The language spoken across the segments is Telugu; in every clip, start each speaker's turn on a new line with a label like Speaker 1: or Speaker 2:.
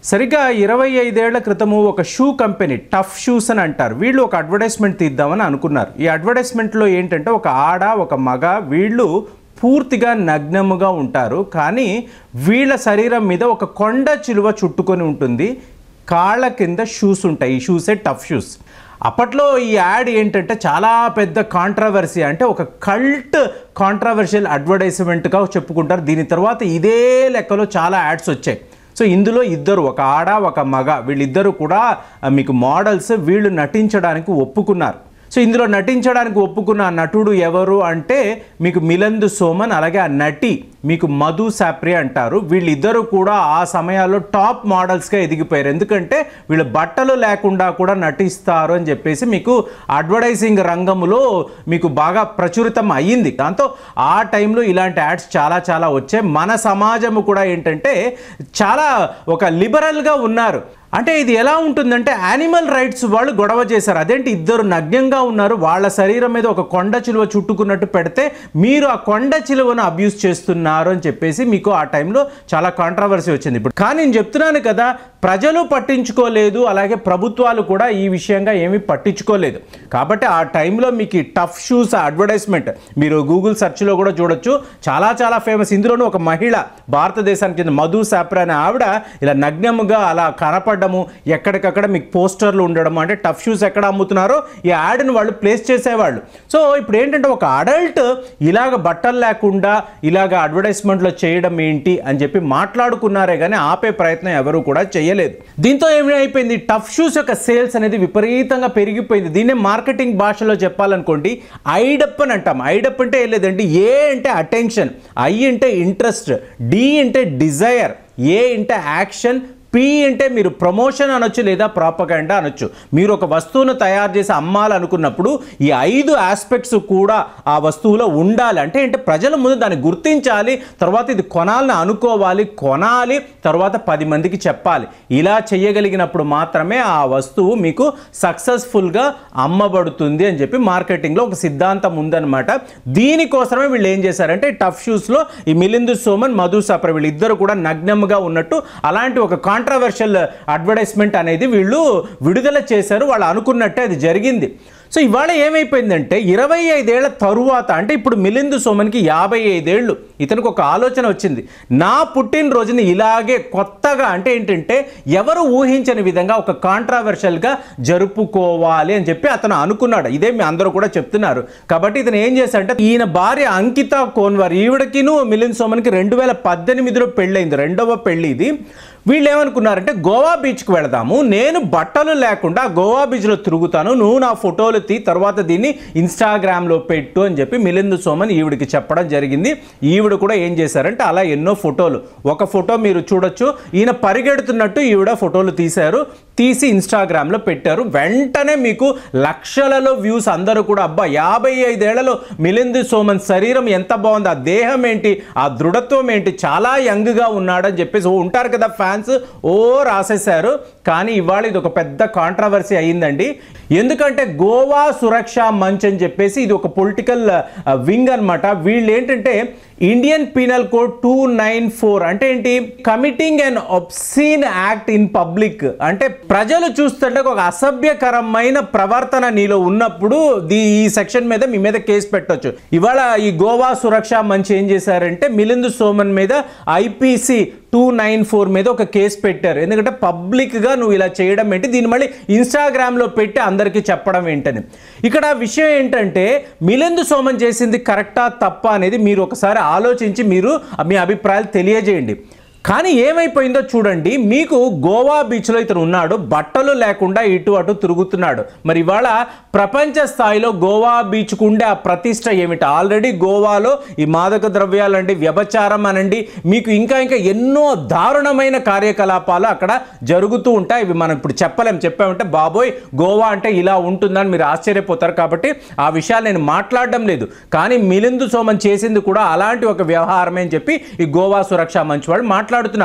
Speaker 1: సరిగ్గా ఇరవై ఐదేళ్ల క్రితము ఒక షూ కంపెనీ టఫ్ షూస్ అని అంటారు వీళ్ళు ఒక అడ్వర్టైజ్మెంట్ తీద్దామని అనుకున్నారు ఈ అడ్వర్టైజ్మెంట్లో ఏంటంటే ఒక ఆడ ఒక మగ వీళ్ళు పూర్తిగా నగ్నముగా ఉంటారు కానీ వీళ్ళ శరీరం మీద ఒక కొండ చిలువ చుట్టుకొని ఉంటుంది కాళ్ళ కింద షూస్ ఉంటాయి ఈ షూసే టఫ్ షూస్ అప్పట్లో ఈ యాడ్ ఏంటంటే చాలా పెద్ద కాంట్రవర్సీ అంటే ఒక కల్ట్ కాంట్రవర్షియల్ అడ్వర్టైజ్మెంట్గా చెప్పుకుంటారు దీని తర్వాత ఇదే లెక్కలో చాలా యాడ్స్ వచ్చాయి సో ఇందులో ఇద్దరు ఒక ఆడ ఒక మగ వీళ్ళిద్దరూ కూడా ఆ, మీకు మోడల్స్ వీళ్ళు నటించడానికి ఒప్పుకున్నారు సో ఇందులో నటించడానికి ఒప్పుకున్న ఆ నటుడు ఎవరు అంటే మీకు మిలందు సోమన్ అలాగే ఆ నటి మీకు మధు సాప్రి అంటారు వీళ్ళిద్దరూ కూడా ఆ సమయాల్లో టాప్ మోడల్స్గా ఎదిగిపోయారు ఎందుకంటే వీళ్ళు బట్టలు లేకుండా కూడా నటిస్తారు అని చెప్పేసి మీకు అడ్వర్టైజింగ్ రంగంలో మీకు బాగా ప్రచురితం అయ్యింది దాంతో ఆ టైంలో ఇలాంటి యాడ్స్ చాలా చాలా వచ్చాయి మన సమాజము కూడా ఏంటంటే చాలా ఒక లిబరల్గా ఉన్నారు అంటే ఇది ఎలా ఉంటుందంటే యానిమల్ రైట్స్ వాళ్ళు గొడవ చేశారు అదేంటి ఇద్దరు నగ్నంగా ఉన్నారు వాళ్ళ శరీరం మీద ఒక కొండ చిలువ చుట్టుకున్నట్టు పెడితే మీరు ఆ కొండ చిలువను అబ్యూస్ చేస్తున్నారు అని చెప్పేసి మీకు ఆ టైంలో చాలా కాంట్రవర్సీ వచ్చింది ఇప్పుడు కానీ నేను చెప్తున్నాను కదా ప్రజలు పట్టించుకోలేదు అలాగే ప్రభుత్వాలు కూడా ఈ విషయంగా ఏమీ పట్టించుకోలేదు కాబట్టి ఆ టైంలో మీకు ఈ టఫ్ షూస్ అడ్వర్టైజ్మెంట్ మీరు గూగుల్ సెర్చ్లో కూడా చూడొచ్చు చాలా చాలా ఫేమస్ ఇందులోనూ ఒక మహిళ భారతదేశానికి చెందిన మధు సాప్రా అనే ఆవిడ ఇలా నగ్నముగా అలా కనపడము ఎక్కడికక్కడ మీకు పోస్టర్లు ఉండడం అంటే టఫ్ షూస్ ఎక్కడ అమ్ముతున్నారో ఈ యాడ్ని వాళ్ళు ప్లేస్ చేసేవాళ్ళు సో ఇప్పుడు ఏంటంటే ఒక అడల్ట్ ఇలాగ బట్టలు లేకుండా ఇలాగ అడ్వర్టైజ్మెంట్లో చేయడం ఏంటి అని చెప్పి మాట్లాడుకున్నారే కానీ ఆపే ప్రయత్నం ఎవరు కూడా చేయలేదు దీంతో ఏమి అయిపోయింది టఫ్ షూస్ యొక్క సేల్స్ అనేది విపరీతంగా పెరిగిపోయింది దీన్నే మార్కెటింగ్ భాషలో చెప్పాలనుకోండి ఐడప్ అని అంటాం ఐడప్ అంటే ఏం లేదండి ఏ అంటే అటెన్షన్ ఐ అంటే ఇంట్రెస్ట్ డి అంటే డిజైర్ ఏ అంటే యాక్షన్ పి అంటే మీరు ప్రమోషన్ అనొచ్చు లేదా ప్రాపగండా అనొచ్చు మీరు ఒక వస్తువును తయారు చేసి అమ్మాలనుకున్నప్పుడు ఈ ఐదు ఆస్పెక్ట్స్ కూడా ఆ వస్తువులో ఉండాలి అంటే అంటే ప్రజల ముందు దాన్ని గుర్తించాలి తర్వాత ఇది కొనాలని అనుకోవాలి కొనాలి తర్వాత పది మందికి చెప్పాలి ఇలా చేయగలిగినప్పుడు మాత్రమే ఆ వస్తువు మీకు సక్సెస్ఫుల్గా అమ్మబడుతుంది అని చెప్పి మార్కెటింగ్లో ఒక సిద్ధాంతం ఉందన్నమాట దీనికోసమే వీళ్ళు ఏం చేశారంటే టఫ్ షూస్లో ఈ మిలిందు సోమన్ మధు సప్ర వీళ్ళిద్దరు కూడా నగ్నముగా ఉన్నట్టు అలాంటి ఒక కాంట్రవర్షియల్ అడ్వర్టైజ్మెంట్ అనేది వీళ్ళు విడుదల చేశారు వాళ్ళు అనుకున్నట్టే అది జరిగింది సో ఇవాళ ఏమైపోయిందంటే ఇరవై ఐదేళ్ల తరువాత అంటే ఇప్పుడు మిలిందు సోమన్కి యాభై ఐదేళ్ళు ఇతనికి ఒక ఆలోచన వచ్చింది నా పుట్టినరోజుని ఇలాగే కొత్తగా అంటే ఏంటంటే ఎవరు ఊహించని విధంగా ఒక కాంట్రావర్షియల్గా జరుపుకోవాలి అని చెప్పి అతను అనుకున్నాడు ఇదే మీ అందరూ కూడా చెప్తున్నారు కాబట్టి ఇతను ఏం చేశాడంటే ఈయన భార్య అంకిత కోన్వార్ ఈవిడకిను మిలింద్ సోమన్కి రెండు వేల పద్దెనిమిదిలో పెళ్ళైంది రెండవ పెళ్ళి ఇది వీళ్ళు ఏమనుకున్నారంటే గోవా బీచ్కి వెళదాము నేను బట్టలు లేకుండా గోవా బీచ్లో తిరుగుతాను నువ్వు నా ఫోటోలు తీ తర్వాత దీన్ని ఇన్స్టాగ్రామ్లో పెట్టు అని చెప్పి మిలిందు సోమన్ ఈవిడికి చెప్పడం జరిగింది ఈవిడ కూడా ఏం చేశారంటే అలా ఎన్నో ఫోటోలు ఒక ఫోటో మీరు చూడొచ్చు ఈయన పరిగెడుతున్నట్టు ఈవిడ ఫోటోలు తీశారు తీసి ఇన్స్టాగ్రామ్లో పెట్టారు వెంటనే మీకు లక్షలలో వ్యూస్ అందరూ కూడా అబ్బా యాభై ఐదేళ్లలో మిలిందు సోమన్ శరీరం ఎంత బాగుంది ఆ దేహం ఏంటి ఆ దృఢత్వం ఏంటి చాలా యంగ్గా ఉన్నాడని చెప్పేసి ఓ ఉంటారు కదా ఫ్యాన్స్ ఓ రాసేశారు కానీ ఇవాళ ఇది ఒక పెద్ద కాంట్రవర్సీ అయ్యిందండి ఎందుకంటే గోవా సురక్ష మంచ్ అని చెప్పేసి ఇది ఒక పొలిటికల్ వింగ్ అన్నమాట వీళ్ళు ఏంటంటే Indian penal code two nine four అంటే ఏంటి committing and obscene act in public అంటే ప్రజలు చూస్తుంటే ఒక అసభ్యకరమైన ప్రవర్తన నీలో ఉన్నప్పుడు దీ ఈ సెక్షన్ మీద మీ మీద కేసు పెట్టొచ్చు ఇవాళ ఈ గోవా సురక్ష మంచి ఏం చేశారంటే మిలిందు సోమన్ మీద ఐపీసీ టూ నైన్ ఫోర్ మీద ఒక కేసు పెట్టారు ఎందుకంటే పబ్లిక్గా నువ్వు ఇలా చేయడం ఏంటి దీన్ని మళ్ళీ ఇన్స్టాగ్రామ్లో పెట్టి అందరికీ చెప్పడం ఏంటని ఇక్కడ విషయం ఏంటంటే మిలిందు సోమన్ చేసింది కరెక్టా తప్ప అనేది మీరు ఒకసారి ఆలోచించి మీరు మీ అభిప్రాయాలు తెలియజేయండి కానీ ఏమైపోయిందో చూడండి మీకు గోవా బీచ్లో ఇతను ఉన్నాడు బట్టలు లేకుండా ఇటు అటు తిరుగుతున్నాడు మరి ఇవాళ ప్రపంచ స్థాయిలో గోవా బీచ్కు ఉండే ఆ ప్రతిష్ట ఏమిటి ఆల్రెడీ గోవాలో ఈ మాదక ద్రవ్యాలండి వ్యభచారం అనండి మీకు ఇంకా ఇంకా ఎన్నో దారుణమైన కార్యకలాపాలు అక్కడ జరుగుతూ ఉంటాయి ఇవి మనం ఇప్పుడు చెప్పలేం చెప్పామంటే బాబోయ్ గోవా అంటే ఇలా ఉంటుందని మీరు ఆశ్చర్యపోతారు కాబట్టి ఆ విషయాలు నేను మాట్లాడడం లేదు కానీ మిలిందు సోమన్ చేసింది కూడా అలాంటి ఒక వ్యవహారమే అని చెప్పి ఈ గోవా సురక్ష మంచి వాళ్ళు మాట్లాడుతున్నారు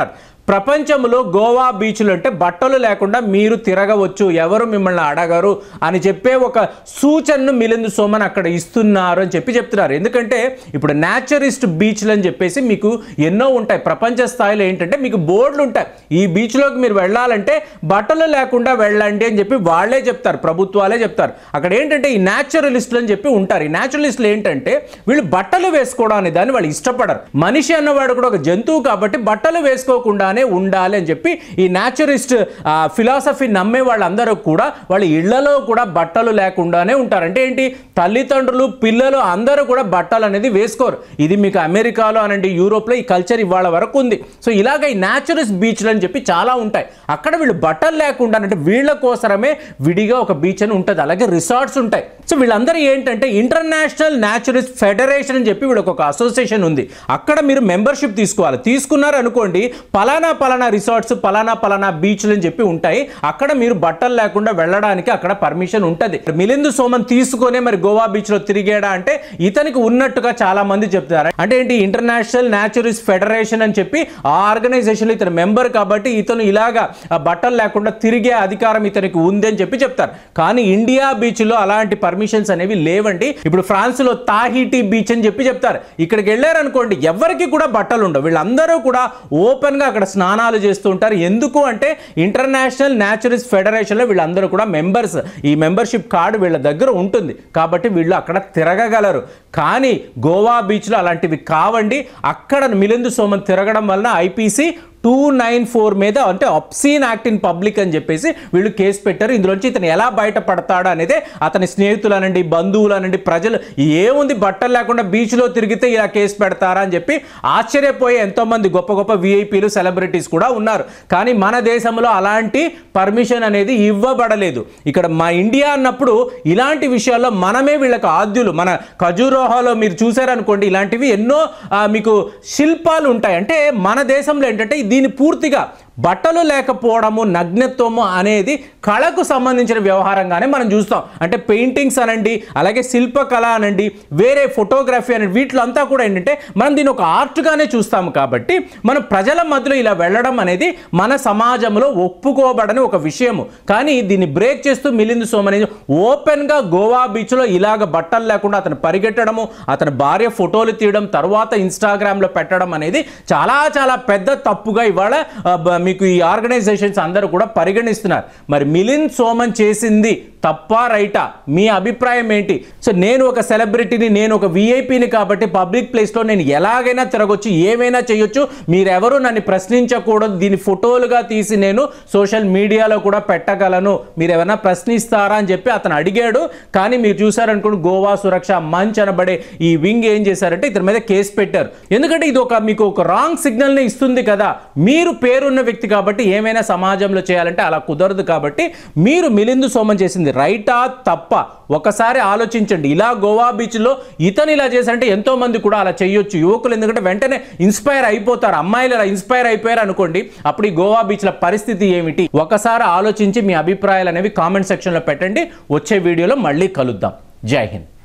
Speaker 1: ప్రపంచంలో గోవా బీచ్లు అంటే బట్టలు లేకుండా మీరు తిరగవచ్చు ఎవరు మిమ్మల్ని అడగరు అని చెప్పే ఒక సూచనను మిలింద్ సోమన్ అక్కడ ఇస్తున్నారు అని చెప్పి చెప్తున్నారు ఎందుకంటే ఇప్పుడు న్యాచురిస్ట్ బీచ్లు అని చెప్పేసి మీకు ఎన్నో ఉంటాయి ప్రపంచ స్థాయిలో ఏంటంటే మీకు బోర్డులు ఉంటాయి ఈ బీచ్లోకి మీరు వెళ్ళాలంటే బట్టలు లేకుండా వెళ్ళండి అని చెప్పి వాళ్ళే చెప్తారు ప్రభుత్వాలే చెప్తారు అక్కడ ఏంటంటే ఈ న్యాచురలిస్టులు అని చెప్పి ఉంటారు ఈ న్యాచురలిస్టులు ఏంటంటే వీళ్ళు బట్టలు వేసుకోవడం అనే దాన్ని వాళ్ళు ఇష్టపడరు మనిషి అన్నవాడు కూడా ఒక జంతువు కాబట్టి బట్టలు వేసుకోకుండానే ఉండాలి అని చెప్పి ఈ న్యాచురిస్ట్ ఫిలాసఫీ నమ్మే వాళ్ళందరూ కూడా వాళ్ళ ఇళ్లలో కూడా బట్టలు లేకుండానే ఉంటారు అంటే ఏంటి తల్లిదండ్రులు పిల్లలు అందరూ కూడా బట్టలు అనేది వేసుకోరు ఇది మీకు అమెరికాలో అనండి యూరోప్లో ఈ కల్చర్ ఇవాళ వరకు ఉంది సో ఇలాగ ఈ న్యాచురల్స్ బీచ్లు అని చెప్పి చాలా ఉంటాయి అక్కడ వీళ్ళు బట్టలు లేకుండా అంటే వీళ్ళ కోసరమే విడిగా ఒక బీచ్ అని ఉంటుంది అలాగే రిసార్ట్స్ ఉంటాయి సో వీళ్ళందరూ ఏంటంటే ఇంటర్నేషనల్ న్యాచురలిస్ట్ ఫెడరేషన్ అని చెప్పి వీళ్ళకి ఒక అసోసియేషన్ ఉంది అక్కడ మీరు మెంబర్షిప్ తీసుకోవాలి తీసుకున్నారు అనుకోండి పలానా పలానా రిసార్ట్స్ పలానా పలానా బీచ్లు అని చెప్పి ఉంటాయి అక్కడ మీరు బట్టలు లేకుండా వెళ్ళడానికి అక్కడ పర్మిషన్ ఉంటుంది మిలిందు సోమన్ తీసుకొనే మరి గోవా బీచ్ లో తిరిగాడా అంటే ఇతనికి ఉన్నట్టుగా చాలా మంది చెప్తున్నారు అంటే ఏంటి ఇంటర్నేషనల్ న్యాచురలిస్ట్ ఫెడరేషన్ అని చెప్పి ఆ ఆర్గనైజేషన్ ఇతను మెంబర్ కాబట్టి ఇతను ఇలాగా ఆ బట్టలు లేకుండా తిరిగే అధికారం ఇతనికి ఉంది అని చెప్పి చెప్తారు కానీ ఇండియా బీచ్ లో అలాంటి పర్మిషన్స్ అనేవి లేవండి ఇప్పుడు ఫ్రాన్స్ లో తాహిటీ బీచ్ అని చెప్పి చెప్తారు ఇక్కడికి వెళ్ళారనుకోండి ఎవరికి కూడా బట్టలు ఉండవు వీళ్ళందరూ కూడా ఓపెన్ గా అక్కడ స్నానాలు చేస్తూ ఉంటారు ఎందుకు అంటే ఇంటర్నేషనల్ న్యాచురలిస్ట్ ఫెడరేషన్ లో వీళ్ళందరూ కూడా మెంబర్స్ ఈ మెంబర్షిప్ కార్డు వీళ్ళ దగ్గర ఉంటుంది కాబట్టి వీళ్ళు అక్కడ తిరగగలరు కానీ గోవా బీచ్లో అలాంటివి కావండి అక్కడ మిలిందు సోమన్ తిరగడం వలన ఐపీసీ టూ నైన్ ఫోర్ మీద అంటే అప్సీన్ యాక్ట్ ఇన్ పబ్లిక్ అని చెప్పేసి వీళ్ళు కేసు పెట్టారు ఇందులోంచి ఇతను ఎలా బయటపడతాడు అనేది అతని స్నేహితులనండి బంధువులనండి ప్రజలు ఏముంది బట్టలు లేకుండా బీచ్లో తిరిగితే ఇలా కేసు పెడతారా అని చెప్పి ఆశ్చర్యపోయే ఎంతోమంది గొప్ప గొప్ప విఐపీలు సెలబ్రిటీస్ కూడా ఉన్నారు కానీ మన దేశంలో అలాంటి పర్మిషన్ అనేది ఇవ్వబడలేదు ఇక్కడ మా ఇండియా అన్నప్పుడు ఇలాంటి విషయాల్లో మనమే వీళ్ళకి ఆద్యులు మన ఖజూరోహాలో మీరు చూసారనుకోండి ఇలాంటివి ఎన్నో ఆ, మీకు శిల్పాలు ఉంటాయి అంటే మన దేశంలో ఏంటంటే దీన్ని పూర్తిగా బట్టలు లేకపోవడము నగ్నత్వము అనేది కళకు సంబంధించిన వ్యవహారంగానే మనం చూస్తాం అంటే పెయింటింగ్స్ అనండి అలాగే శిల్పకళ అనండి వేరే ఫోటోగ్రఫీ అనండి వీటిలో అంతా కూడా ఏంటంటే మనం దీన్ని ఒక ఆర్ట్గానే చూస్తాము కాబట్టి మనం ప్రజల మధ్యలో ఇలా వెళ్ళడం అనేది మన సమాజంలో ఒప్పుకోబడని ఒక విషయము కానీ దీన్ని బ్రేక్ చేస్తూ మిలిందు సోమ్ అనేది ఓపెన్గా గోవా బీచ్లో ఇలాగ బట్టలు లేకుండా అతను పరిగెట్టడము అతని భార్య ఫోటోలు తీయడం తర్వాత ఇన్స్టాగ్రామ్లో పెట్టడం అనేది చాలా చాలా పెద్ద తప్పుగా ఇవాళ ఆ, బ- మీకు ఈ ఆర్గనైజేషన్స్ అందరూ కూడా పరిగణిస్తున్నారు మరి మిలింద్ సోమన్ చేసింది తప్పా రైటా మీ అభిప్రాయం ఏంటి సో నేను ఒక సెలబ్రిటీని నేను ఒక విఐపిని కాబట్టి పబ్లిక్ ప్లేస్లో నేను ఎలాగైనా తిరగొచ్చు ఏమైనా చేయొచ్చు మీరెవరు నన్ను ప్రశ్నించకూడదు దీని ఫోటోలుగా తీసి నేను సోషల్ మీడియాలో కూడా పెట్టగలను మీరు ఏమైనా ప్రశ్నిస్తారా అని చెప్పి అతను అడిగాడు కానీ మీరు చూసారనుకోండి గోవా సురక్ష మంచ్ అనబడే ఈ వింగ్ ఏం చేశారంటే ఇతని మీద కేసు పెట్టారు ఎందుకంటే ఇది ఒక మీకు ఒక రాంగ్ సిగ్నల్ని ఇస్తుంది కదా మీరు పేరున్న వ్యక్తి కాబట్టి ఏమైనా సమాజంలో చేయాలంటే అలా కుదరదు కాబట్టి మీరు మిలిందు సోమన్ చేసింది రైటా తప్ప ఒకసారి ఆలోచించండి ఇలా గోవా బీచ్లో ఇతను ఇలా చేశారంటే ఎంతో మంది కూడా అలా చేయొచ్చు యువకులు ఎందుకంటే వెంటనే ఇన్స్పైర్ అయిపోతారు అమ్మాయిలు ఇలా ఇన్స్పైర్ అయిపోయారు అనుకోండి అప్పుడు ఈ గోవా బీచ్ల పరిస్థితి ఏమిటి ఒకసారి ఆలోచించి మీ అభిప్రాయాలు అనేవి కామెంట్ సెక్షన్లో పెట్టండి వచ్చే వీడియోలో మళ్ళీ కలుద్దాం జై హింద్